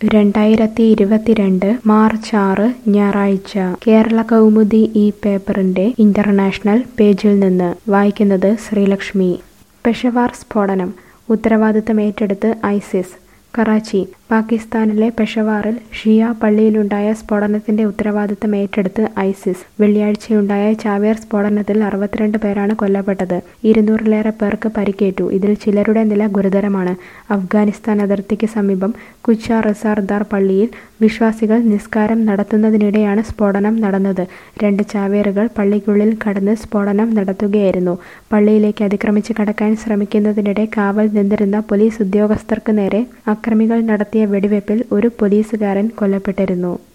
രണ്ടായിരത്തി ഇരുപത്തിരണ്ട് മാർച്ച് ആറ് ഞായറാഴ്ച കേരള കൗമുദി ഈ പേപ്പറിന്റെ ഇന്റർനാഷണൽ പേജിൽ നിന്ന് വായിക്കുന്നത് ശ്രീലക്ഷ്മി പെഷവാർ സ്ഫോടനം ഉത്തരവാദിത്തം ഏറ്റെടുത്ത് ഐസിസ് കറാച്ചി പാകിസ്ഥാനിലെ പെഷവാറിൽ ഷിയ പള്ളിയിലുണ്ടായ സ്ഫോടനത്തിന്റെ ഉത്തരവാദിത്തം ഏറ്റെടുത്ത് ഐസിസ് വെള്ളിയാഴ്ചയുണ്ടായ ചാവേർ സ്ഫോടനത്തിൽ അറുപത്തിരണ്ട് പേരാണ് കൊല്ലപ്പെട്ടത് ഇരുന്നൂറിലേറെ പേർക്ക് പരിക്കേറ്റു ഇതിൽ ചിലരുടെ നില ഗുരുതരമാണ് അഫ്ഗാനിസ്ഥാൻ അതിർത്തിക്ക് സമീപം കുച്ച റിസാർദാർ പള്ളിയിൽ വിശ്വാസികൾ നിസ്കാരം നടത്തുന്നതിനിടെയാണ് സ്ഫോടനം നടന്നത് രണ്ട് ചാവേറുകൾ പള്ളിക്കുള്ളിൽ കടന്ന് സ്ഫോടനം നടത്തുകയായിരുന്നു പള്ളിയിലേക്ക് അതിക്രമിച്ച് കടക്കാൻ ശ്രമിക്കുന്നതിനിടെ കാവൽ നിന്നിരുന്ന പോലീസ് ഉദ്യോഗസ്ഥർക്ക് നേരെ അക്രമികൾ നടത്തിയ വെടിവയ്പിൽ ഒരു പോലീസുകാരൻ കൊല്ലപ്പെട്ടിരുന്നു